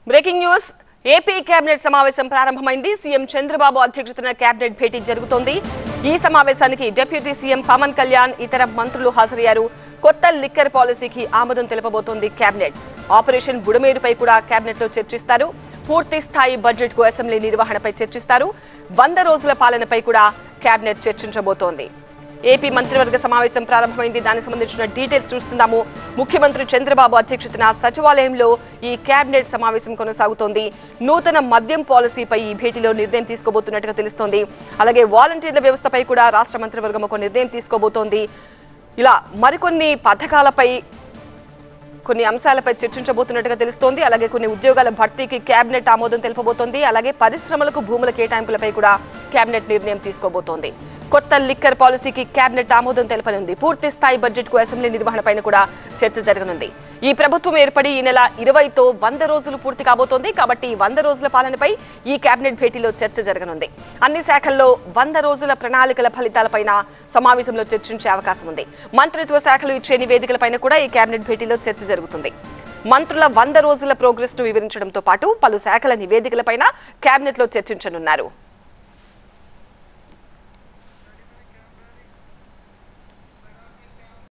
breaking news AP cabinet సమావేశం ప్రారంభమైంది CM Chandrababu అధ్యక్షతన కేబినెట్ భేటీ జరుగుతోంది ఈ సమావేశానికి డిప్యూటీ సీఎం పవన్ కళ్యాణ్ ఇతర మంత్రులు హాజరయ్యారు కొత్త లిక్కర్ పాలసీకి ఆమోదం తెలపబోతోంది కేబినెట్ ఆపరేషన్ బుడమేరుపై కూడా కేబినెట్ లో చర్చిస్తారు పూర్తి స్థాయి బడ్జెట్ కు అసెంబ్లీ నిర్వహణపై చర్చిస్తారు వంద రోజుల పాలనపై కూడా కేబినెట్ చర్చించబోతోంది ఏపీ మంత్రివర్గ సమావేశం ప్రారంభమైంది దానికి సంబంధించిన డీటెయిల్స్ చూస్తున్నాము ముఖ్యమంత్రి చంద్రబాబు అధ్యక్షతన సచివాలయంలో ఈ కేబినెట్ సమావేశం కొనసాగుతోంది నూతన మద్యం పాలసీపై ఈ భేటీలో నిర్ణయం తీసుకోబోతున్నట్టుగా తెలుస్తోంది అలాగే వాలంటీర్ల వ్యవస్థపై కూడా రాష్ట్ర మంత్రివర్గం ఒక నిర్ణయం తీసుకోబోతోంది ఇలా మరికొన్ని పథకాలపై కొన్ని అంశాలపై చర్చించబోతున్నట్టుగా తెలుస్తోంది అలాగే కొన్ని ఉద్యోగాల భర్తీకి కేబినెట్ ఆమోదం తెలుపబోతోంది అలాగే పరిశ్రమలకు భూముల కేటాయింపులపై కూడా కేబినెట్ నిర్ణయం తీసుకోబోతోంది కొత్త లిక్కర్ పాలసీకి కేబినెట్ ఆమోదం తెలపనుంది పూర్తి స్థాయి బడ్జెట్ కు అసెంబ్లీ నిర్వహణపైన కూడా చర్చ జరగనుంది ఈ ప్రభుత్వం ఏర్పడి ఈ నెల ఇరవైతో వంద రోజులు పూర్తి కాబోతోంది కాబట్టి ఈ వంద రోజుల పాలనపై ఈ కేబినెట్ భేటీలో చర్చ జరగనుంది అన్ని శాఖల్లో వంద రోజుల ప్రణాళికల ఫలితాలపైన సమావేశంలో చర్చించే అవకాశం ఉంది మంత్రిత్వ శాఖలు ఇచ్చే నివేదికలపైన కూడా ఈ కేబినెట్ భేటీలో చర్చ జరుగుతుంది మంత్రుల వంద రోజుల ప్రోగ్రెస్ ను వివరించడంతో పాటు పలు శాఖల నివేదికలపైన కేబినెట్ లో చర్చించనున్నారు